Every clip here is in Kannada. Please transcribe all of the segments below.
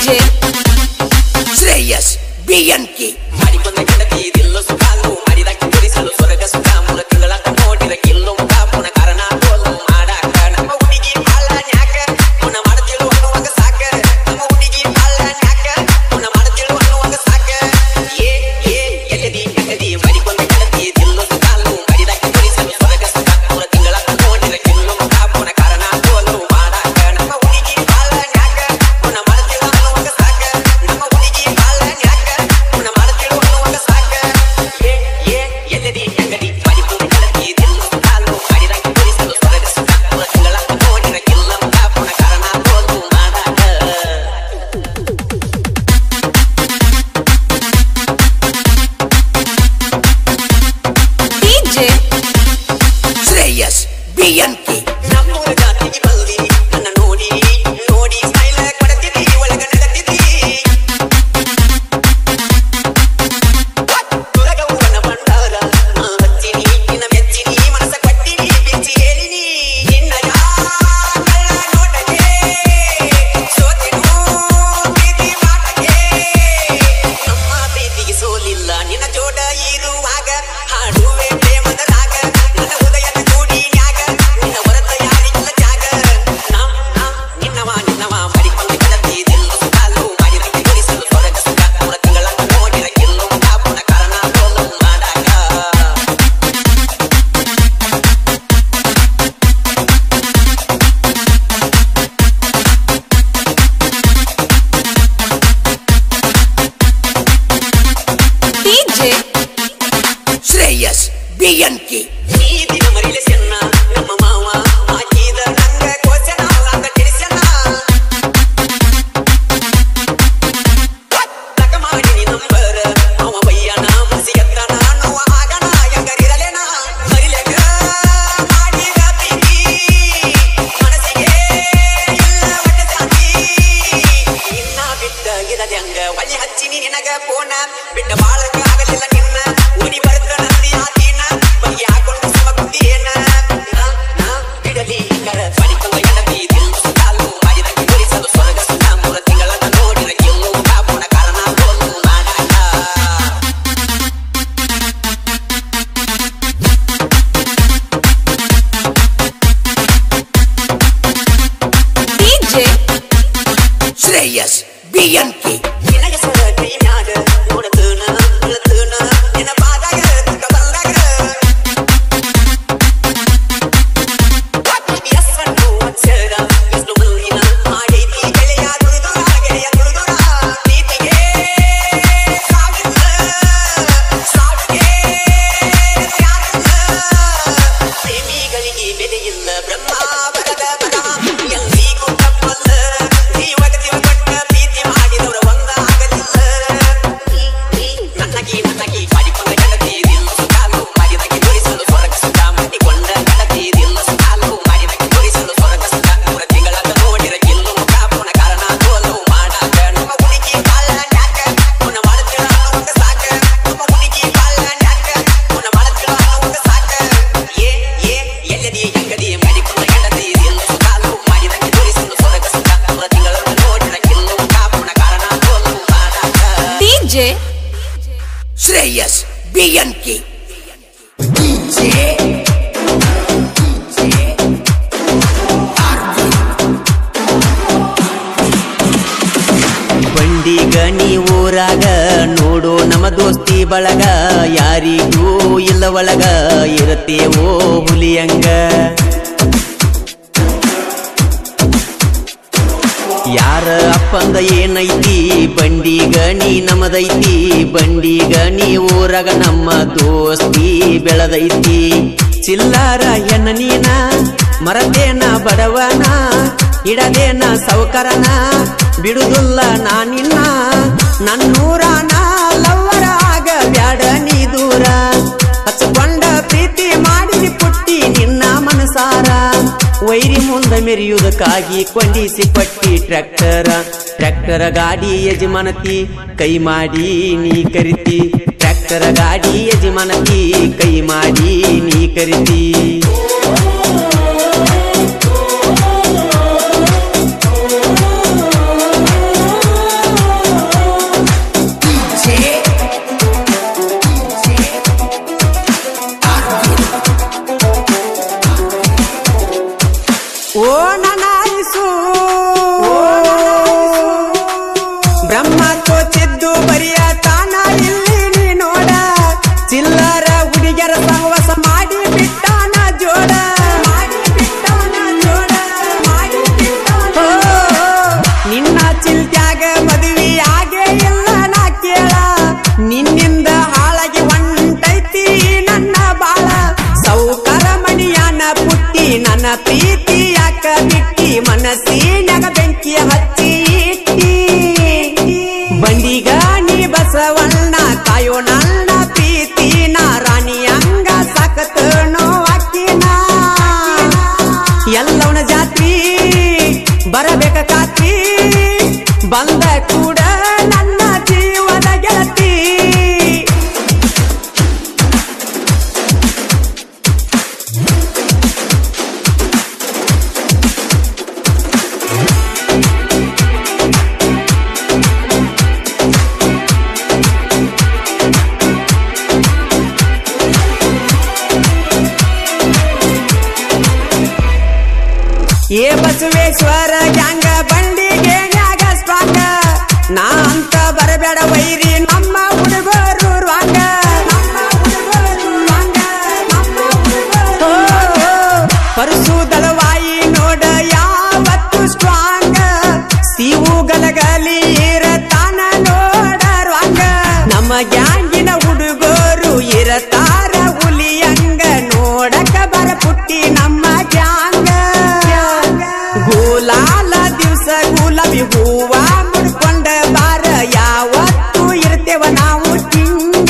ಡಿಜೆ ಶ್ರೇಯಸ್ ಬಿಎನ್ಕೆ ಮಾಡಿಕೊಂಡ ಗೆಳತಿಯದಿಲ್ಲ ಸುಖಾಲು ಮಾಡಿದಕ್ಕೆ ತುರಿಸಲು ಸ್ವರ್ಗ ಸುಖ ಮೂಲ ತಿಂಗಳ ನೋಡಿದ ಕಿಲ್ಲು ಮುಖ ಪುನ ಕಾರಣ ತೋಲು ಮಾಡಾಕ ನಮ್ಮ ಹುಡುಗಿ ಬಾಳ ನ್ಯಾಕ ಪುನ ಮಾಡ್ತಿಳು ಅನ್ನುವಾಗ ಸಾಕ ನಮ್ಮ ಹುಡುಗಿ ಬಾಳ ನ್ಯಾಕ ಪುನ ಮಾಡ್ತಿಳು ಅನ್ನುವಾಗ ಸಾಕ ಏ ಏ ಎಲ್ಲದಿ ಎಲ್ಲದಿ ಮಾಡಿಕೊಂಡ ಗೆಳತಿಯದಿಲ್ಲ ಸುಖಾಲು ಮಾಡಿದಕ್ಕೆ ತುರಿಸಲು ಸ್ವರ್ಗ ಸುಖ ಮೂಲ ತಿಂಗಳ ನೋಡಿದ ಕಿಲ್ಲು ಮುಖ ಪುನ ಕಾರಣ ತೋಲು ಮಾಡಾಕ ನಮ್ಮ ಹುಡುಗಿ ಬಾಳ ನ್ಯಾಕ ಪುನ ಮಾಡ್ತಿಳು ಅನ್ನುವಾಗ ಸಾಕ ನಮ್ಮ ಹುಡುಗಿ ಬಾಳ ನ್ಯಾಕ ಪುನ ಮಾಡ್ತಿಳು ಅನ್ನುವಾಗ ಸಾಕ ಏ ಏ ಎಲ್ಲದಿ ಎಲ್ಲದಿ ಮಾಡಿಕೊಂಡ ಗೆಳತಿಯದಿಲ್ಲ ಸುಖಾಲು ಮಾಡಿದಕ್ಕೆ ತುರಿಸಲು ಸ್ವರ್ಗ ಸುಖ ಮೂಲ ತಿಂಗಳ ನೋಡಿದ ಕಿಲ್ಲು ಮುಖ ಪುನ ಕಾರಣ ತೋಲು ಮಾಡಾಕ ಡಿಜೆ ಶ್ರೇಯಸ್ ಬಿಎನ್ಕೆ ನಮ್ಮೂರ ಜಾತಿಗೆ ಬಲ್ದಿ ನನ್ನ ನೋಡಿ ನೋಡಿ ಸ್ಮೈಲ ಕೊಡತಿದ್ದಿ ಒಳಗ ನಡತಿದ್ದಿ ತುರಗವ್ವನ ಭಂಡಾರ ನಾ ಹಚ್ಚಿನಿ ನಿನ್ನ ಮೆಚ್ಚಿನಿ ಮನಸ ಕೊಟ್ಟಿನಿ ಬಿಚ್ಚಿ ಹೇಳಿನಿ ನಿನ್ನ ಯಾಕಲ್ಲ ನೋಟಕ್ಕೆ ಸೋತೆನು ಪ್ರೀತಿ ಮಾಡಕ್ಕೆ ನಮ್ಮ ಪ್ರೀತಿಗೆ ಸೋಲಿಲ್ಲ ನಿನ್ನ ಜೋಡ ಇರುವಾಗ ಹಾಡುವೆ ಪ್ರೇಮದ ರಾಗ ನನ್ನ ಹೃದಯದ ಜೋಡಿನ್ಯಾಗ ನಿನ್ನ ಹೊರತ ಯಾರಿಗಿಲ್ಲ ಜಾಗ ನಾ ನಾ ನಿನ್ನವ ನಿನ್ನವ ಮಾಡಿಕೊಂಡ ಗೆಳತಿ ದಿಲ್ಲು ಸುತ್ತಾಲು ಮಾಡಿದಂತೆ ಗುರಿಸಲು ಸ್ವರ್ಗ ಸುಖ ಮೂರ ತಿಂಗಳ ನೋಡಿದ ಗೆಲ್ಲು ಮುಖ ಪುನ ಕಾರಣ ಸೋಲು ಮಾಡಾಕ ಡಿಜೆ ಶ್ರೇಯಸ್ ಬಿಎನ್ಕೆ ಈ ದಿನ ಮರಿಲೆ ಚೆನ್ನ ನಮ್ಮ ಮಾವ ಹಾಕಿದ ನಂಗ ಕೋಚನ ಅಂಗ ತಿಳಿಸನ ತಕ ಮಾಡಿನಿ ನಂಬರ ಅವ ಬಯ್ಯನ ಮುಸಿ ಎತ್ತನ ನೋವ ಆಗನ ಹೆಂಗರಿರಲೇನ ಮರಿಲೆಗ ಮಾಡಿದ ಪ್ರೀತಿ ಮನಸ್ಸಿಗೆ ಇಲ್ಲ ಒಟ್ಟ ಶಾಂತಿ ನಿನ್ನ ಬಿಟ್ಟ ಇರದಂಗ ಒಲಿ ಹಚ್ಚಿನಿ ನಿನಗ ಫೋನ ಬಿಟ್ಟ ಬಾಳಕ ಆಗಲಿಲ್ಲ ನಿನ್ನ ಓಡಿ ಬರ್ತ ನಂದಿ ಆತೀನ ಬಗೆ ಹಾಕೊಂಡು ಸಮ ಕುಂದಿಯೇನ ನಾ ನಾ ಬಿಡಲಿ ಕರ ಮಾಡಿಕೊಂಡ ಗೆಳತಿ ದಿಲ್ ಸುತ್ತಾಲು ಮಾಡಿದಂಗೆ ಗುರಿಸಲು ಸ್ವರ್ಗ ಸುಖ ಮೂರ ತಿಂಗಳನ್ನ ನೋಡಿದ ಗೆಲ್ಲು ಕಾಪುಣ ಕಾರಣ ಸೋಲು ನಾಡಾಟ ಡಿಜೆ ಶ್ರೇಯಸ್ ಬಿಎನ್ಕೆ ನಿನಗೆ ಸರ ಕೈ ಮ್ಯಾಗ ನೋಡತನ ಅಳತನ ನಿನ್ನ ಪಾದಾಗ ತುಕ ಬಂದಾಗ ಎಸ್ಸನ್ನು ಅಕ್ಷರ ಎಷ್ಟು ಮುಂದಿನ ಮಾಡೈತಿ ಗೆಳೆಯ ತುಳಿದುರ ಗೆಳೆಯ ತುಳಿದುರ ಪ್ರೀತಿಗೆ ಸಾವಿಲ್ಲ ಸಾವಿಗೆ ತ್ಯಾಗಲ್ಲ ಪ್ರೇಮಿಗಳಿಗೆ ಬೆಲೆಯಿಲ್ಲ ಬ್ರಹ್ಮ ಬರದ ಬರ ಎಲ್ಲಿಗೂ ತಪ್ಪಲ್ಲ ಜೀವಗತಿವ ಕೊಟ್ಟ ಪ್ರೀತಿ ಮಾಡಿದವರ ಒಂದ ಆಗಲಿಲ್ಲ ನನ್ನಗಿ ನನ್ನಗಿ ಮಾಡಿಕೊಂಡ ಗೆಳತಿ ದಿಲ್ಲ ಸುಖಾಲು ಮಾಡಿದಕ್ಕೆ ತೋರಿಸಲು ಸ್ವರ್ಗ ಸುಖ ಮಾಡಿಕೊಂಡ ಗೆಳತಿ ದಿಲ್ಲ ಸುಖಾಲು ಮಾಡಿದಕ್ಕೆ ತೋರಿಸಲು ಸ್ವರ್ಗ ಸುಖ ಮೂರ ತಿಂಗಳ ನೋಡಿರ ಗೆಲ್ಲು ಮುಖ ಪುನ ಕಾರಣ ತೋಲು ಮಾಡಾಕ ನಮ್ಮ ಹುಡುಗಿ ಬಾಳ ನ್ಯಾಕ ಪುನ ಮಾಡುತ್ತಿಳ ಅನ್ನುವಂಗ ಸಾಕ ನಮ್ಮ ಹುಡುಗಿ ಬಾಳ ನ್ಯಾಕ ಪುನ ಮಾಡುತ್ತಿಳ ಅನ್ನುವಂಗ ಸಾಕ ಏ ಏ ಎಲ್ಲದಿ ಹೆಂಗದಿ ಮಾಡಿಕೊಂಡ ಗೆಳತಿ ದಿಲ್ಲ ಸುಖಾಲು ಮಾಡಿದಕ್ಕೆ ತೋರಿಸಲು ಸ್ವರ್ಗ ಸುಖ ಮೂರ ತಿಂಗಳ ನೋಡಿರ ಗೆಲ್ಲು ಮುಖ ಪುನ ಕಾರಣ ತೋಲು ಮಾಡಾಕ ಡಿಜೆ ಶ್ರೇಯಸ್ ಬಿಎನ್ಕೆ ಬಂಡಿಗ ನೀ ಊರಾಗ ನೋಡು ನಮ್ಮ ದೋಸ್ತಿ ಬಳಗ ಯಾರಿಗೂ ಇಲ್ಲ ಒಳಗ ಇರತ್ತೇವೋ ಹುಲಿಯಂಗ ಯಾರ ಅಪ್ಪಂದ ಏನೈತಿ ಬಂಡಿಗ ನೀ ನಮದೈತಿ ಬಂಡಿಗ ನೀ ಊರಾಗ ನಮ್ಮ ದೋಸ್ತಿ ಬೆಳದೈತಿ ಚಿಲ್ಲಾರ ಹೆಣ್ಣ ನೀನ ಮರದೇನ ಬಡವನ ಇಡದೇನ ಸೌಕರನ ಬಿಡುದಿಲ್ಲ ನಾ ನಿನ್ನ ನನ್ನೂರಾನ ಲವ್ವರ ಆಗ ಬ್ಯಾಡ ನೀ ದೂರ ಹಚ್ಕೊಂಡ ಪ್ರೀತಿ ಮಾಡಿ ಪುಟ್ಟಿ ನಿನ್ನ ಮನಸಾರ ವೈರಿ ಮುಂದ ಮೆರೆಯುವುದಕ್ಕಾಗಿ ಕೊಂಡಿಸಿ ಪಟ್ಟಿ ಟ್ರ್ಯಾಕ್ಟರ ಟ್ರ್ಯಾಕ್ಟರ ಗಾಡಿ ಯಜಮಾನತಿ ಕೈ ಮಾಡಿ ನೀ ಕರಿತಿ ಟ್ರ್ಯಾಕ್ಟರ ಗಾಡಿ ಯಜಮಾನತಿ ಕೈ ಮಾಡಿ ನೀ ಕರಿತಿ ಬರಬೇಕ ಕಾತ್ರಿ ಬಂದ ಕೂಡ ನನ್ನ ಜೀವದ ಗೆಳತಿ ಏ ಬಸವೇಶ್ವರ ಗ್ಯಾಂಗ ಬಂಡಿಗೆ ನ್ಯಾಗ ಸ್ಟ್ರಾಂಗ ನಾ ಅಂತ ಬರಬೇಡ ವೈರಿ ನಮ್ಮ ಹುಡುಗರು ರಾಂಗ ನಮ್ಮ ಹುಡುಗರು ರಾಂಗ, ನಮ್ಮ ಹುಡುಗರು ರಾಂಗ. ಪರಸು ದಳವಾಯಿ ನೋಡ ಯಾವತ್ತು ಸ್ಟ್ರಾಂಗ ಸಿವು ಗಲಗಲಿ ಇರತಾನ ನೋಡ ರಾಂಗ ನಮ್ಮ ಗ್ಯಾಂಗಿನ ಹುಡುಗರು ಇರತಾರ ಹುಲಿಯಂಗ ನೋಡಕ ಬರ ಪುಟ್ಟಿ ನಮ್ಮ ಗ್ಯಾಂಗ ಗುಲಾಲ ದಿವಸ ಗುಲಾಬಿ ಹೂವ ಮುಡ್ಕೊಂಡ ಬಾರ ಯಾವತ್ತು ಇರ್ತೇವ ನಾವು ಕಿಂಗ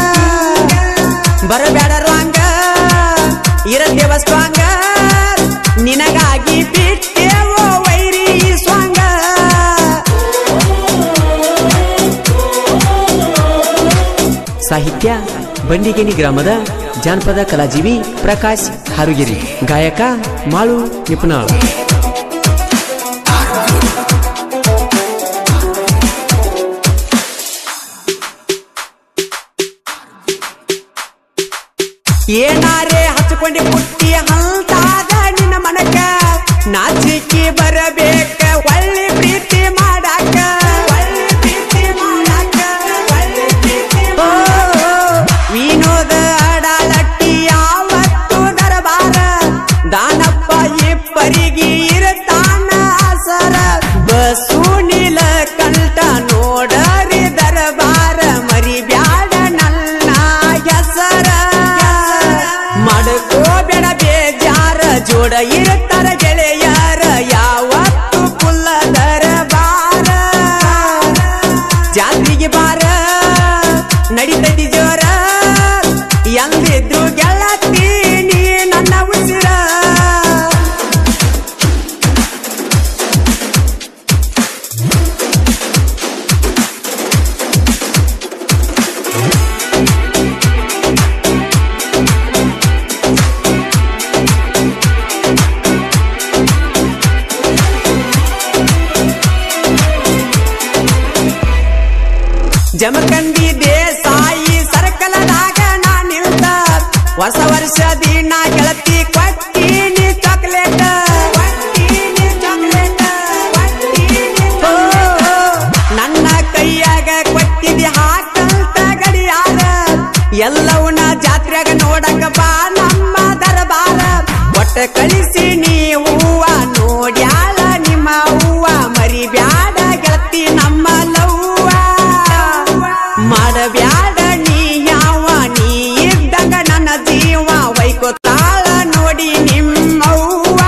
ಬರಬೇಡ ರಾಂಗ ಇರತೇವ ಸ್ಟ್ರಾಂಗ ನಿನಗಾಗಿ ಬಿಟ್ಟೇವೋ ವೈರಿ ಸ್ವಾಂಗ ಸಾಹಿತ್ಯ ಬಂಡಿಗೇನಿ ಗ್ರಾಮದ ಜಾನಪದ ಕಲಾಜೀವಿ ಪ್ರಕಾಶ್ ಹಾರುಗಿರಿ ಗಾಯಕ ಮಾಳು ನಿಪುಣಾಳ್ ಏನಾರೇ ಹಚ್ಕೊಂಡಿ ಪುಟ್ಟಿ ಹಲ್ತಾದ ನಿನ್ನ ಮನಕ ನಾಚಿಕಿ ಬರಬೇಕ ಒಳ್ಳೆ ಪ್ರೀತಿ ಮಾಡಾಕ ಒಳ್ಳೆ ಪ್ರೀತಿ ಮಾಡಾಕ ಒಳ್ಳೆ ಪ್ರೀತಿ ಓ, ವಿನೋದ ಅಡಾಲಟ್ಟಿ ಯಾವತ್ತು ದರಬಾರ ದಾನಪ್ಪ ಇಬ್ಬರಿಗೆ ಇರತಾನ ಆಸರ ಬಸು ನೀಲ ಕಂಠ ನೋಡರಿ ದರಬಾರ ಮರಿಬ್ಯಾಡ ನನ್ನ ಹೆಸರ ಮಾಡ್ಕೋಬೇಡ ಬೇಜಾರ ಜೋಡ ಇರ್ತಾರ ಗೆಳೆಯರ ಯಾವತ್ತು ಕುಲ್ಲ ದರಬಾರ ಜಾತ್ರೆಗೆ ಬಾರ ನಡಿತೈತಿ ಜೋರ ಎಂದಿದ್ರು ಗೆಳತಿ ನೀ ನನ್ನ ಉಸಿರ ಜಮಖಂಡಿ ದೇಸಾಯಿ ಸರ್ಕಲದಾಗ ನಾ ನಿಲ್ತ ಹೊಸ ವರ್ಷ ದಿನ ಗೆಳತಿ ಕೊಟ್ಟೀನಿ ಚಾಕ್ಲೇಟ್ ಕೊಟ್ಟೀನಿ ಚಾಕ್ಲೇಟ್ ಓ, ನನ್ನ ಕೈಯಾಗ ಕೊಟ್ಟಿದಿ ಹಾಕಂತ ಗಡಿಯಾರ ಎಲ್ಲವನ್ನ ಜಾತ್ರೆಗ ನೋಡಕ ಬಾ ನಮ್ಮ ದರಬಾರ ಒಟ್ಟ ಕಳಿಸಿ ನೀವು ನೋಡ್ಯಾಳ ನಿಮ್ಮ ಹೂವ ಮರಿಬ್ಯಾಡ ಗೆಳತಿ ನಮ್ಮ ಲವ್ವ ಮಾಡಬ್ಯಾಡ ನೀ ಯಾವ ನೀ ಇದ್ದಾಗ ನನ್ನ ಜೀವ ವೈಕೋತಾಳ ನೋಡಿ ನಿಮ್ಮವ್ವ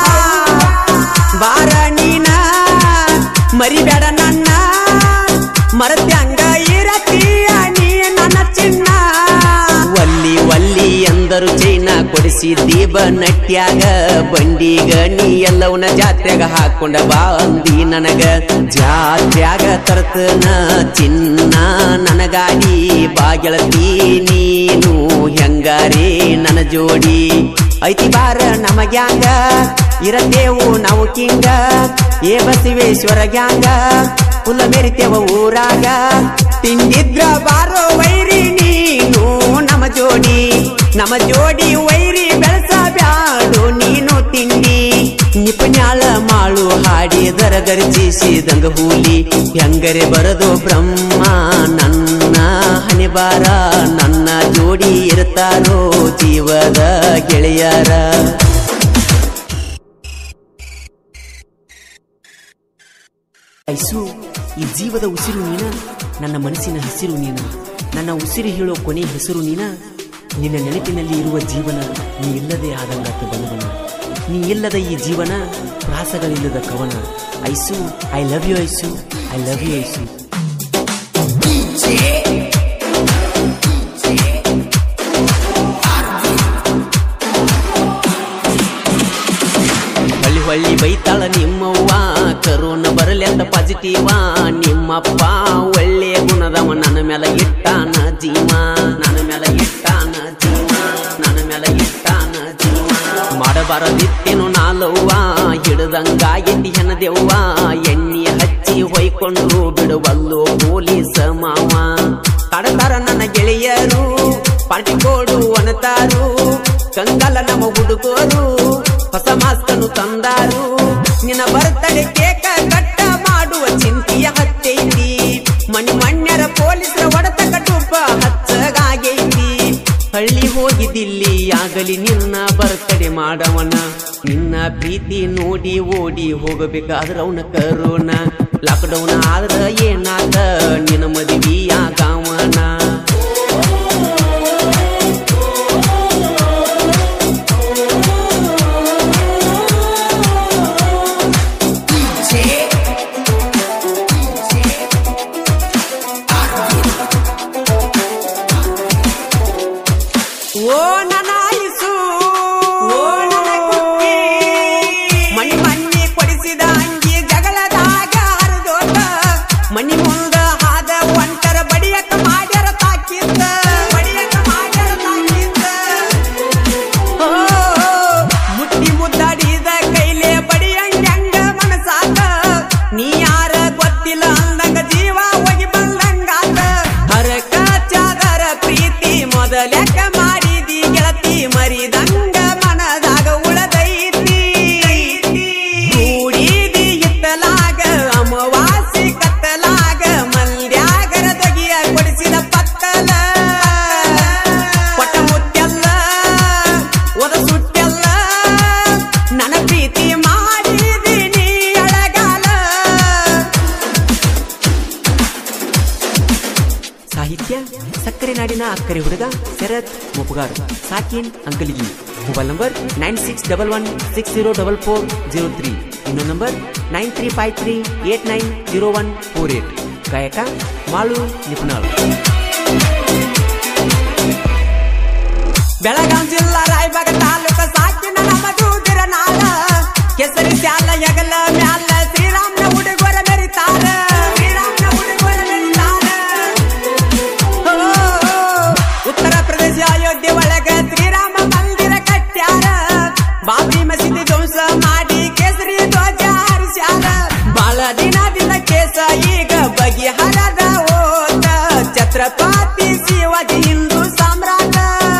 ಬಾರ ನೀನ ಮರಿಬೇಡ ನನ್ನ ಮರತ್ಯಂಗ ಇರತೀಯ ನೀ ನನ್ನ ಚಿನ್ನ ಒಲ್ಲಿ ಒಲ್ಲಿ ಎಂದರು ಚೈನ ಕೊಡಿಸಿದ್ದೀ ನಟ್ಯಾಗ ಬಂಡಿಗ ನೀ ಎಲ್ಲವನ್ನ ಜಾತ್ರೆಗ ಹಾಕೊಂಡ ಬಾ ಅಂದಿ ನನಗ ಜಾತ್ರ್ಯಾಗ ತರ್ತನ ಚಿನ್ನ ನನಗಾಗಿ ಬಾಗೆಳತಿ ನೀನು ಹೆಂಗಾರೇ ನನ್ನ ಜೋಡಿ ಐತಿ ಬಾರ ನಮಗ್ಯಾಂಗ ಇರತೇವು ನಾವು ಕಿಂಗ ಏ ಬಸವೇಶ್ವರ ಗ್ಯಾಂಗ ಕುಲ ಮೆರಿತೇವ ಊರಾಗ ತಿಂದಿದ್ರ ಬಾರೋ ವೈರಿ ನೀನು ನಮ್ಮ ಜೋಡಿ ನಮ್ಮ ಜೋಡಿ ವೈರಿ ಬೆಳೆಸಬ್ಯಾಡು ನೀನು ತಿಂಡಿ ನಿಪುಣ್ಯಾಳ ಮಾಳು ಹಾಡಿದರ ಗರ್ಜಿಸಿದಂಗ ಹೂಲಿ ಹೆಂಗರೆ ಬರದು ಬ್ರಹ್ಮ ನನ್ನ ಹಣೆಬಾರ ನನ್ನ ಜೋಡಿ ಇರ್ತಾರೋ ಜೀವದ ಗೆಳೆಯರ ಐಸು ಈ ಜೀವದ ಉಸಿರು ನೀನ ನನ್ನ ಮನಸ್ಸಿನ ಹಸಿರು ನೀನ ನನ್ನ ಉಸಿರು ಹೇಳೋ ಕೊನೆ ಹೆಸರು ನೀನ ನಿನ್ನ ನೆನಪಿನಲ್ಲಿ ಇರುವ ಜೀವನ ನೀ ಇಲ್ಲದೆ ಆದಂಗಾತ ಬಲವನ ನೀ ಇಲ್ಲದ ಈ ಜೀವನ ಪ್ರಾಸಗಳಿಲ್ಲದ ಕವನ ಐಸು ಐ ಲವ್ ಯು ಐಸು ಐ ಲವ್ ಯು ಐಸು ಹೊಳ್ಳಿ ಹೊಳ್ಳಿ ಬೈತಾಳ ನಿಮ್ಮವ್ವ ಬರಲೆಂದ ಪಾಸಿಟಿವ ನಿಮ್ಮಪ್ಪ ಒಳ್ಳೆ ಗುಣದವ ನನ್ನ ಮೇಲೆ ಇಟ್ಟಾನ ಜೀವ ನನ್ನ ಮೇಲೆ ಇಟ್ಟಾನ ಜೀವ ನನ್ನ ಮೇಲೆ ಇಟ್ಟಾನ ಜೀವ ಮಾಡಬಾರದಿತ್ತೇನು ನಾಲವ್ವ ಹಿಡ್ದಂಗಾಗಿದ್ದಿ ಹೆಣದೆವ್ವ ಎಣ್ಣೆ ಹಚ್ಚಿ ಹೊಯ್ಕೊಂಡು ಬಿಡುವಲ್ಲೋ ಪೊಲೀಸ ಮಾವ ತಡತಾರ ನನ್ನ ಗೆಳೆಯರು ಪಾರ್ಟಿ ಕೊಡು ಅನತಾರು ಕಂಗಲ ನಮ್ಮ ಹುಡುಗರು ಹೊಸ ಮಾಸ್ಕನು ತಂದಾರು ನಿನ್ನ ಬರ್ತಡೆ ಕೇಕ ಕಟ್ಟ ಮಾಡುವ ಚಿಂತೆಯ ಹತ್ತೈತಿ ಮಣಿ ಮಣ್ಯರ ಪೊಲೀಸರ ಹೊಡೆತ ಕಟ್ಟುಪ್ಪ ಹಚ್ಚಗಾಗೈತಿ ಹಳ್ಳಿ ಹೋಗಿದ್ದಿಲ್ಲಿ ಆಗಲಿ ನಿನ್ನ ಬರ್ತಡೆ ಮಾಡವನ ನಿನ್ನ ಪ್ರೀತಿ ನೋಡಿ ಓಡಿ ಹೋಗಬೇಕಾದ್ರ ಅವನ ಕರೋಣ ಲಾಕ್ಡೌನ್ ಆದ್ರ ಏನಾದ ನಿನ್ನ ಮದುವೆಯಾಗವನ ಓ ನನ್ನ ಆಯುಸು ಓ ನನ್ನ ಕುಕ್ಕಿ ಮಣಿ ಮಣ್ಣಿ ಕೊಡಿಸಿದ ಅಂಗಿ ಜಗಳದಾಗ ಹರಿದೋತ ಮಣಿ ಮುಂದ ಹಾದ ಒಂಟರ ಬಡಿಯಕ ಮಾಡ್ಯಾರ ತಾಕಿದ್ದ ಬಡಿಯಕ ಮಾಡ್ಯಾರ ತಾಕಿದ್ದ ಓ ಮುಟ್ಟಿ ಮುದ್ದಾಡಿದ ಕೈಲೆ ಬಡಿಯಂಗ ಮನಸಾತ ನೀ ಯಾರ ಗೊತ್ತಿಲ್ಲ ಅಂದಂಗ ಜೀವ ಹೋಗಿ ಬಂದಂಗಾತ ಹರಕ ಚಾದರ ಪ್ರೀತಿ ಮೊದಲಕ ಮಾಡಿದಿ ಗೆಳತಿ ಮರಿದಂಗ ಮನದಾಗ ಉಳದೈತಿ ಕೂಡಿದಿ ಇತ್ತಲಾಗ ಅಮವಾಸಿ ಕತ್ತಲಾಗ ಮಲ್ಯಾಗರ ದೊಗಿಯ ಕೊಡಿಸಿದ ಪತ್ತಲ ಕೊಟ್ಟ ಮುತ್ತೆಲ್ಲ ಒದ ಸುಟ್ಟೆಲ್ಲ ನನ್ನ ಪ್ರೀತಿ ಮಾಡಿದೀನಿ ಅಳಗಾಲ ಸಾಹಿತ್ಯ ಸಕ್ಕರೆ ನಾಡಿನ ಅಕ್ಕರೆ ಹುಡುಗ ಶರತ್ ಮುಪುಗಾರ್ ಸಾಕಿನ್ Ankaligi mobile number nine six double one six zero double four zero three ಇನ್ನೊಂದು number nine three five three eight nine zero one four eight ಗಾಯಕ ಮಾಳು ನಿಪುಣಾಳ್ ಬೆಳಗಾಂ ಜಿಲ್ಲಾ ರಾಯಬಾಗ ತಾಲೂಕ ಸಾಕಿನ ನಮ್ಮ ದೂದಿರ ನಾಳ ಕೆಸರಿ ಶಾಲ ಯಗಲ ಮ್ಯಾಲ ಶ್ರೀರಾಮ್ನ ಹುಡುಗರ ಮೆರಿತಾರ ಶ್ರೀರಾಮ್ನ ಹುಡುಗರ ಮೆರಿತಾರ ಓ, ಉತ್ತರ ಪ್ರದೇಶ ಅಯೋಧ್ಯೆ ಒಳಗ ಶ್ರೀರಾಮ ಮಂದಿರ ಕಟ್ಟ್ಯಾರ ಬಾಬಿ ಮಸೀದಿ ಧ್ವಂಸ ಮಾಡಿ ಕೇಸರಿ ಧ್ವಜ ಹಾರಿಸ್ಯಾರ ಬಾಳ ದಿನದಿಂದ ಕೇಸ ಈಗ ಬಗೆಹರದ ಹೋತ ಛತ್ರಪತಿ ಶಿವಾಜಿ ಹಿಂದೂ ಸಾಮ್ರಾಟ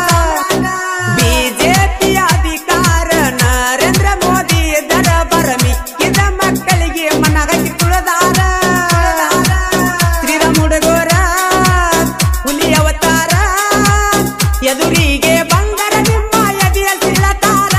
ಬಿಜೆಪಿ ಅಧಿಕಾರ ನರೇಂದ್ರ ಮೋದಿ ದರ ಬರ ಮಿಕ್ಕಿದ ಮಕ್ಕಳಿಗೆ ಮನಗಟ್ಟಿ ತುಳದಾರ ಶ್ರೀರಾಮ ಹುಡುಗೋರ ಹುಲಿ ಅವತಾರ ಎದುರಿಗೆ ಬಂದರ ನಿಮ್ಮ ಎದೆಯ ಸಿಳತಾರ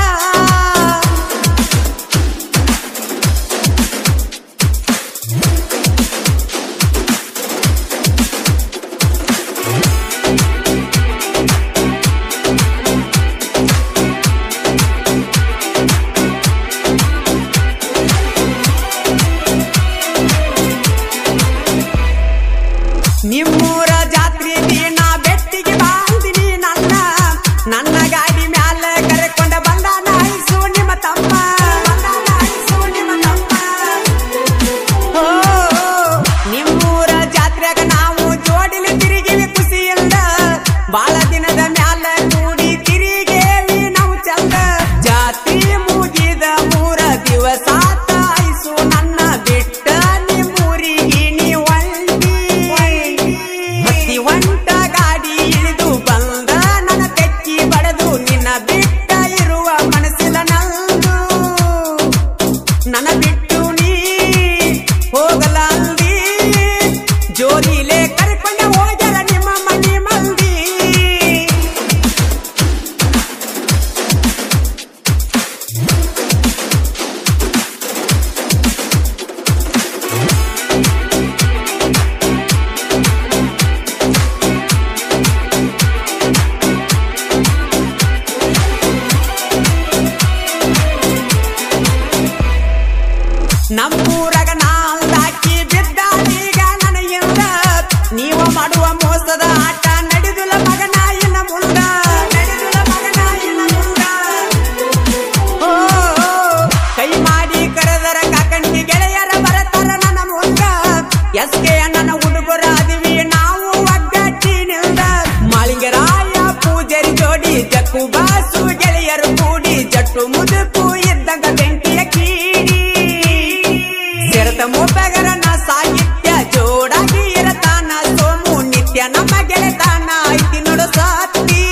ಎಸ್ ಕೆ ನನ್ನ ಹುಡುಗರಾದಿವಿ ನಾವು ಒಗ್ಗಟ್ಟಿನಿಂದ ಮಾಳಿಂಗರಾಯ ಪೂಜಾರಿ ಜೋಡಿ ಜಕ್ಕು ಬಾಸು ಗೆಳೆಯರು ಕೂಡಿ ಜಟ್ಟು ಮುದುಕು ಇದ್ದಂಗ ಬೆಂಕಿಯ ಕೀಡಿ ಸೆರತ ಮೂಪೆಗರನ ಸಾಹಿತ್ಯ ಜೋಡಾಗಿ ಇರತಾನ ಸೋಮು ನಿತ್ಯ ನಮ್ಮ ಗೆಳೆತಾನ ಐತಿ ನೋಡು ಸಾತ್ತಿ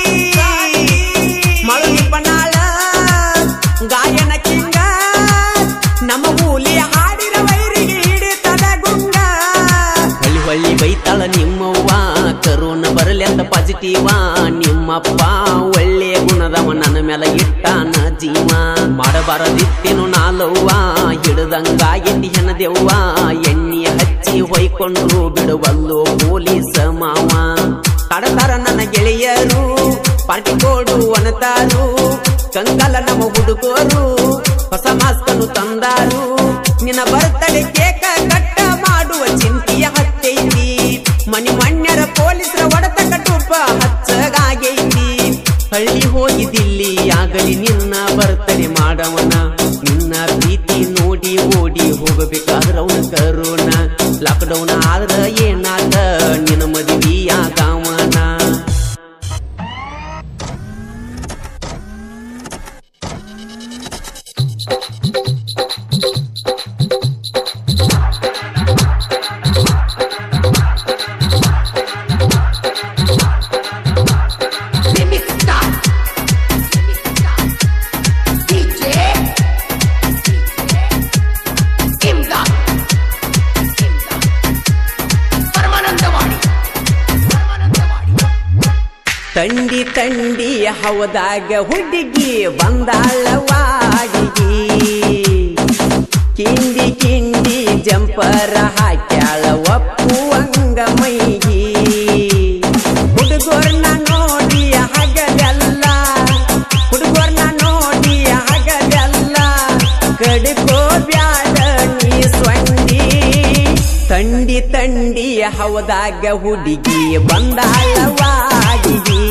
ಮಳು ಪನಾಳ ಗಾಯನ ಕಿಂಗ ನಮ್ಮ ಮೂಲಿ ಹಾಡಿನ ವೈರಿಗೆ ಹಿಡಿತದ ಗುಂಗ ಹೊಳ್ಳಿ ಹೊಳ್ಳಿ ಬೈತಾಳ ನಿಮ್ಮವ್ವ ಕರೋನ ಬರಲಿ ಅಂತ ಪಾಸಿಟಿವ ನಿಮ್ಮಪ್ಪ ಒಳ್ಳೆ ಗುಣದವ ನನ್ನ ಮೇಲೆ ಇಟ್ಟಾನ ಜೀವ ಮಾಡಬಾರದಿತ್ತೇನು ನಾಲವ್ವ ಹಿಡ್ದಂಗ ಎಣ್ಣಿ ಹೆಣದೆವ್ವ ಎಣ್ಣೆ ಹಚ್ಚಿ ಹೊಯ್ಕೊಂಡ್ರು ಬಿಡುವಲ್ಲು ಪೊಲೀಸ ಮಾವ ಕಡತಾರ ನನ್ನ ಗೆಳೆಯರು ಪಾರ್ಟಿ ಕೋಡು ಅನತಾರು ಕಂಗಾಲ ನಮ್ಮ ಹುಡುಗರು ಹೊಸ ಮಾಸ್ಕನ್ನು ತಂದಾರು ನಿನ್ನ ಬರ್ತಡೆ ಕೇಕ ಕಟ್ಟ ಮಾಡುವ ಚಿಂತೆಯ ಹತ್ತೈತಿ ಮನಿ ಮಣ್ಯರ ಪೊಲೀಸರ ಒಡತ ಕಟುಪ ಹಚ್ಚಗಾಗೈತಿ ಹಳ್ಳಿ ಹೋಗಿದಿಲ್ಲಿ ಆಗಲಿ ನಿನ್ನ ಬರ್ತಡೆ ಮಾಡವನ ನಿನ್ನ ಪ್ರೀತಿ ನೋಡಿ ಓಡಿ ಹೋಗಬೇಕಾದ್ರ ಅವನ ಕರೋನ ಲಾಕ್ಡೌನ್ ಆದ್ರ ಏನಾದ ನಿನ್ನ ಮದುವೆಯಾಗವನ ತಂಡಿ ತಂಡಿ ಹವದಾಗ ಹುಡುಗಿ ಬಂದಾಳವಾಡಿಗಿ ಕಿಂಡಿ ಕಿಂಡಿ ಜಂಪರ ಹಾಕ್ಯಾಳ ಒಪ್ಪುವಂಗ ಮೈಗಿ ಹುಡುಗರ್ನ ನೋಡಿ ಹಗಲೆಲ್ಲ ಹುಡುಗರ್ನ ನೋಡಿ ಹಗಲೆಲ್ಲ ಕಡ್ಕೋ ಬ್ಯಾಡ ನೀ ಸ್ವಂಡಿ ತಂಡಿ ತಂಡಿ ಹವದಾಗ ಹುಡುಗಿ ಬಂದಾಳವಾಡಿಗಿ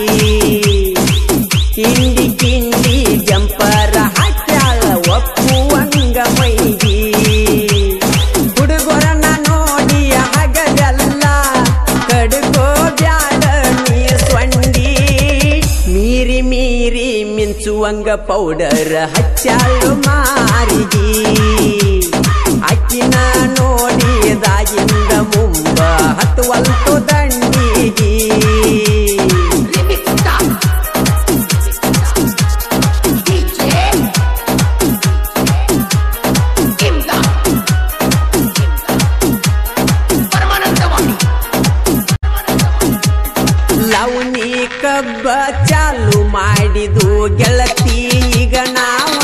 ಕಿಂಡಿ ಕಿಂಡಿ ಜಂಪರ ಹಾಕ್ಯಾಳ ಒಪ್ಪುವಂಗ ಮೈಗಿ ಹುಡುಗರನ್ನ ನೋಡಿ ಹಗಲೆಲ್ಲ ಕಡ್ಕೋ ಬ್ಯಾಡ ನೀ ಸ್ವಂಡಿ ಮೀರಿ ಮೀರಿ ಮಿಂಚುವಂಗ ಪೌಡರ್ ಹಚ್ಚಾಳು ಮಾರಿಗಿ ಅಕ್ಕಿನ ನೋಡಿದಾಗಿಂದ ಮುಂಬ ಹತ್ತುವಂತು ದಂಡಿಗಿ ಲವಣಿ ಕಬ್ಬ ಚಾಲು ಮಾಡಿದು ಗೆಳತಿ ಈಗ ನಾವ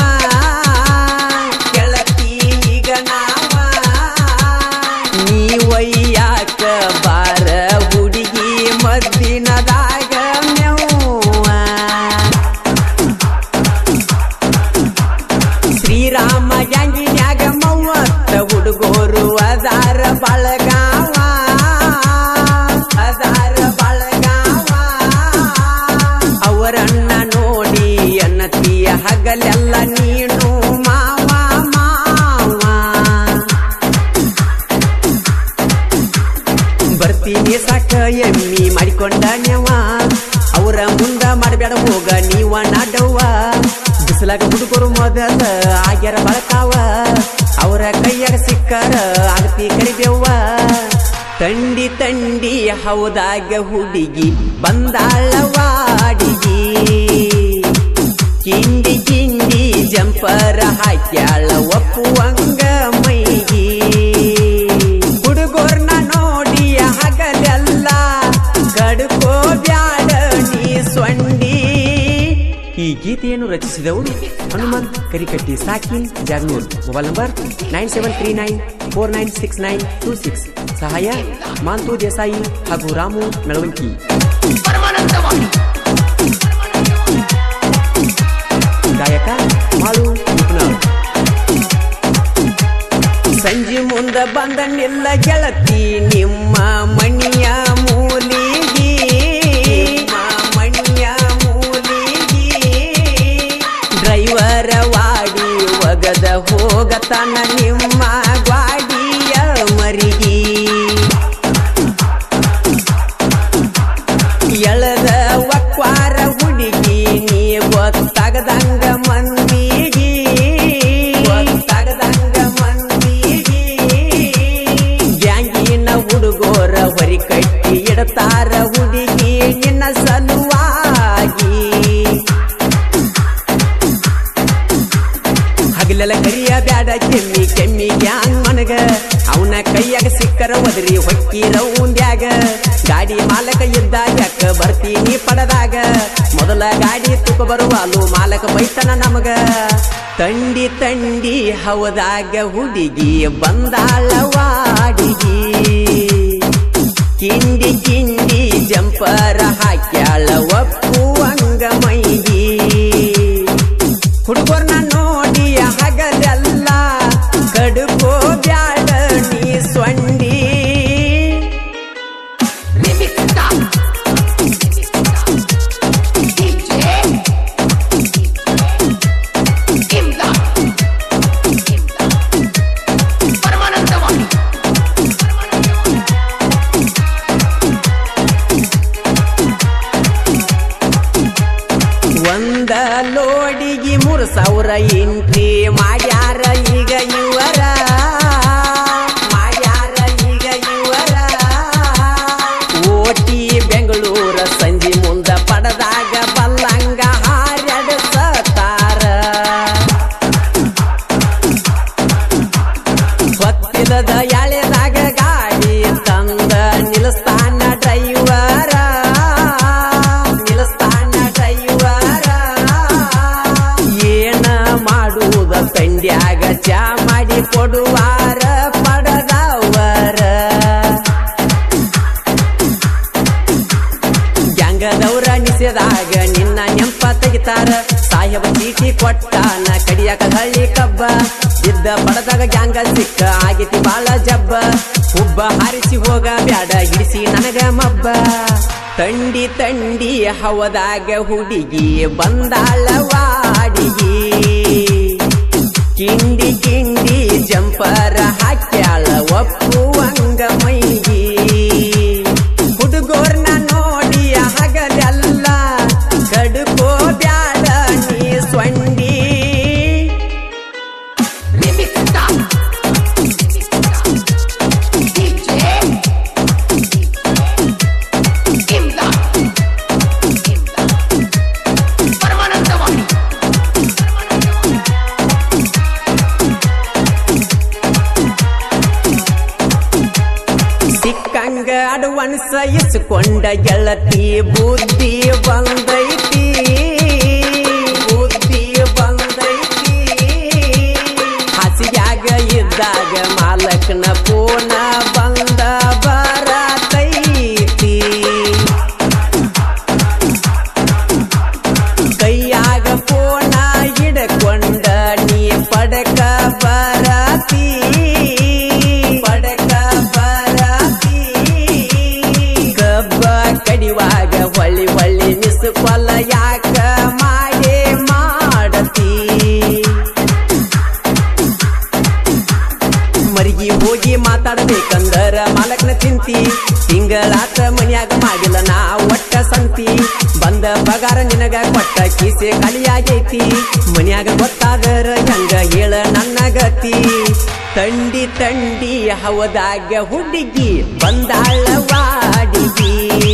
ಗೆಳತಿ ಈಗ ನಾವ ನೀವಯ್ಯಾಕ ಬಾರ ಹುಡುಗಿ ಮದ್ದಿನದಾಗ ಮೆವ್ವ ಶ್ರೀರಾಮ ಗ್ಯಾಂಗಿನ್ಯಾಗ ಮೂವತ್ತ ಹುಡುಗೋರು ಅದಾರ ಬಳಗಾವ ಅದಾರ ಬಳಗಾವ ಅವರನ್ನ ನೋಡಿ ಅನ್ನತಿಯ ಹಗಲೆಲ್ಲ ನೀನು ಮಾವ ಮಾವ ಬರ್ತೀನಿ ಸಾಕ ಎಮ್ಮಿ ಮಾಡಿಕೊಂಡ ನೆವ ಅವರ ಮುಂದ ಮಾಡಬೇಡ ಹೋಗ ನೀವ ನಾಡವ್ವ ಬಿಸಿಲಾಗ ಹುಡುಗರು ಮೊದಲ ಆಗ್ಯಾರ ಬಳಕಾವ ಅವರ ಕೈಯಾಗ ಸಿಕ್ಕಾರ ಆಗತಿ ಕರಿಬೇವ್ವ ತಂಡಿ ತಂಡಿ ಹೌದಾಗ ಹುಡುಗಿ ಬಂದಾಳವಾಡಿಗಿ ಕಿಂಡಿ ಕಿಂಡಿ ಜಂಪರ ಹಾಕ್ಯಾಳ ಒಪ್ಪುವಂಗ ಮೈಗಿ ಹುಡುಗರ್ನ ನೋಡಿ ಹಗಲೆಲ್ಲ ಕಡ್ಕೋ ಬ್ಯಾಡ ನೀ ಸೊಂಡಿ ಈ ಗೀತೆಯನ್ನು ರಚಿಸಿದವರು ಹನುಮಂತ್ ಕರಿಕಟ್ಟಿ ಸಾಕಿನ್ Jagnur mobile number nine seven three nine four nine six nine two six ಸಹಾಯ ಮಾಂತು ದೇಸಾಯಿ ಹಾಗೂ ರಾಮು ಮೆಳವಂಕಿ ಗಾಯಕ ಮಾಳು ಉಪ್ನಾಳ್ ಸಂಜೆ ಮುಂದ ಬಂದ ನಿಲ್ಲ ಗೆಳತಿ ನಿಮ್ಮ ಮಣಿಯ ಮೂಲಿಗಿ ನಿಮ್ಮ ಮಣಿಯ ಮೂಲಿಗಿ ಡ್ರೈವರ ವಾಡಿ ಒಗದ ಹೋಗತನ ನಿಮ್ಮ ಗ್ವಾಡಿಯ ಮರಿಗಿ ಅವನ ಕೈಯಾಗ ಸಿಕ್ಕರ ಒದರಿ ಹೊಕ್ಕಿರ ಉಂಡ್ಯಾಗ ಗಾಡಿ ಮಾಲಕ ಇದ್ದಾಗ ಯಾಕ ಬರ್ತೀನಿ ಪಡದಾಗ ಮೊದಲ ಗಾಡಿ ತುಕ ಬರುವಾಲು ಮಾಲಕ ಬೈತನ ನಮಗ ತಂಡಿ ತಂಡಿ ಹವದಾಗ ಹುಡುಗಿ ಬಂದಾಳ ವಾಡಿಗಿ ಕಿಂಡಿ ಕಿಂಡಿ ಜಂಪರ ಹಾಕ್ಯಾಳ ಒಪ್ಪುವಂಗ ಮೈಗಿ ಹುಡುಗರ್ನ ನೋಡಿ ಹಗಲೆಲ್ಲ ಕಡುಕೋ ಬ್ಯಾಡ ನೀ ಸೊಂಡಿ ಒಂದ ಲೋಡಿಗೆ ಮೂರು ಸಾವಿರ ಎಂಟ್ರಿ ಮಾಡ್ಯಾರ ಈಗ ಇವರ ಮಾಡ್ಯಾರ ಈಗ ಇವರ ಓಟಿ ಬೆಂಗಳೂರ ಸಂಜೆ ಮುಂದ ಪಡದಾಗ ಬಲ್ಲಂಗ ಹಾರ್ಯಾಡಸತಾರ ಹೊತ್ತಿಲ್ಲದ ಎಳೆದಾಗ ಗಾಡಿ ತಂದ ನಿಲ್ಲಿಸ್ತಾನ ಡ್ರೈವರ ನಿಲ್ಲಿಸ್ತಾನ ಡ್ರೈವರ ಏನ ಮಾಡುವುದ ತಂಡ್ಯಾಗ ಚಾ ಮಾಡಿ ಕೊಡುವಾರ ಪಡದವರ ಗ್ಯಾಂಗದವ್ರ ನಿಸೆದಾಗ ನಿನ್ನ ನೆಂಪ ತೆಗಿತಾರ ಸಾಹೇಬ ಚೀಟಿ ಕೊಟ್ಟಾನ ಕಡಿಯಾಕ ಹಳ್ಳಿ ಕಬ್ಬ ಇದ್ದ ಪಡದಾಗ ಗ್ಯಾಂಗ ಸಿಕ್ಕ ಆಗೈತಿ ಬಾಳ ಜಬ್ಬ ಹುಬ್ಬ ಹಾರಿಸಿ ಹೋಗ ಬ್ಯಾಡ ಹಿಡಿಸಿ ನನಗ ಮಬ್ಬ ತಂಡಿ ತಂಡಿ ಹವದಾಗ ಹುಡುಗಿ ಬಂದಾಳ ವಾಡಿಗಿ ಕಿಂಡಿ ಕಿಂಡಿ ಜಂಪರ ಹಾಕ್ಯಾಳ ಒಪ್ಪುವಂಗ ಮೈಗಿ ಹುಡುಗೋರ್ನ ನೋಡಿ ಹಗಲೆಲ್ಲ ಕಡುಕೋ ಬ್ಯಾಡ ನೀ ಸೊಂಡಿ ಸಿಕ್ಕಂಗ ಅಡ್ವಾನ್ಸ್ ಇಸ್ಕೊಂಡ ಗೆಳತಿ ಬುದ್ಧಿ ಬಂದೈತಿ ಬುದ್ಧಿ ಬಂದೈತಿ ಹಸಿಯಾಗ ಇದ್ದಾಗ ಮಾಲಕನ ಪೋನ ಬಂದ ಬರತೈತಿ ಕೈಯಾಗ ಪೋನ ಹಿಡ್ಕೊಂಡ ನೀ ಪಡಕ ಬರತಿ ಪಡಕ ಬರತಿ ಕಬ್ಬ ಕಡಿವಾಗ ಹೊಳ್ಳಿ ಹೊಳ್ಳಿ ನಿಸ್ಕೊಲ್ಲ ಯಾಕ ಮಾಡೇ ಮಾಡತಿ ಮರಿಗಿ ಹೋಗಿ ಮಾತಾಡ್ಬೇಕಂದರ ಮಾಲಕ್ನ ಚಿಂತಿ ತಿಂಗಳಾತ ಮನ್ಯಾಗ ಮಾಡಿಲ್ಲ ನಾ ಒಟ್ಟ ಸಂತಿ ಬಂದ ಪಗಾರ ನಿನಗ ಕೊಟ್ಟ ಕೀಸೆ ಖಾಲಿಯಾಗೈತಿ ಮನ್ಯಾಗ ಗೊತ್ತಾದರ ಹೆಂಗ ಹೇಳ ನನ್ನ ಗತಿ ತಂಡಿ ತಂಡಿ ಹವದಾಗ ಹುಡುಗಿ ಬಂದಾಳ ವಾಡಿಗಿ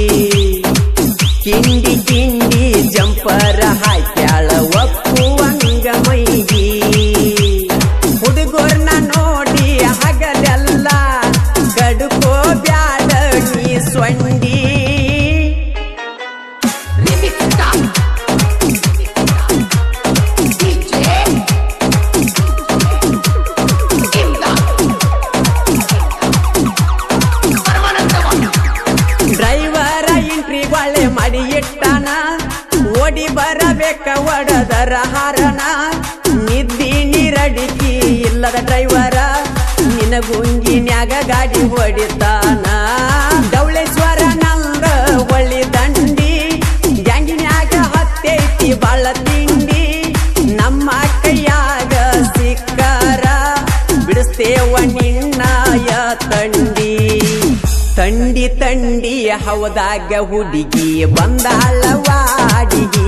ಕಿಂಡಿ ಕಿಂಡಿ ಜಂಪರ ಹಾಕ್ಯಾಳ ಒಪ್ಪುವಂಗ ಮೈಗಿ ಹುಡುಗರ್ನ ನೋಡಿ ಹಗಲೆಲ್ಲ ಕಡುಕೋ ಬ್ಯಾಡ ನೀ ಸೊಂಡಿ ಡ್ರೈವರ ಎಂಟ್ರಿ ಬಾಳೆ ಮಾಡಿ ಇಟ್ಟಾನ ಓಡಿ ಬರಬೇಕ ಒಡದರ ಹಾರನ ನಿದ್ದಿ ನೀರಡಿಕಿ ಇಲ್ಲದ ಡ್ರೈವರ ನಿನ ಗುಂಗಿನ್ಯಾಗ ಗಾಡಿ ಹೊಡಿತಾನ ಡೌಳೇಶ್ವರ ನಂದ ಒಳ್ಳಿ ದಂಡಿ ಗ್ಯಾಂಗಿನ್ಯಾಗ ಹತ್ತೈತಿ ಬಾಳ ತಿಂಡಿ ನಮ್ಮ ಕೈಯಾಗ ಸಿಕ್ಕಾರ ಬಿಡಿಸ್ತೇವ ನಿನ್ನಯ ತಂಡಿ ತಂಡಿ ತಂಡಿ ಹವದಾಗ ಹುಡುಗಿ ಬಂದಾಳ ವಾಡಿಗಿ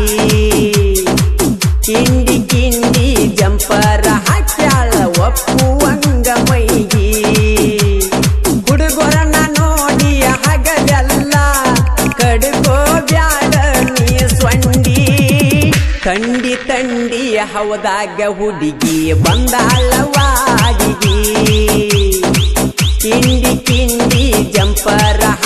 ಕಿಂಡಿ ಕಿಂಡಿ ಜಂಪರ ಹಾಕ್ಯಾಳ ಒಪ್ಪುವಂಗ ಮೈಗಿ ಹುಡುಗರನ್ನ ನೋಡಿ ಹಗಲೆಲ್ಲ ಕಡುಕೋ ಬ್ಯಾಡ ನೀ ಸೊಂಡಿ ತಂಡಿ ತಂಡಿ ಹವದಾಗ ಹುಡುಗಿ ಬಂದಾಳ ವಾಡಿಗಿ ಕಿಂಡಿ ಕಿಂಡಿ ಜಂಪರ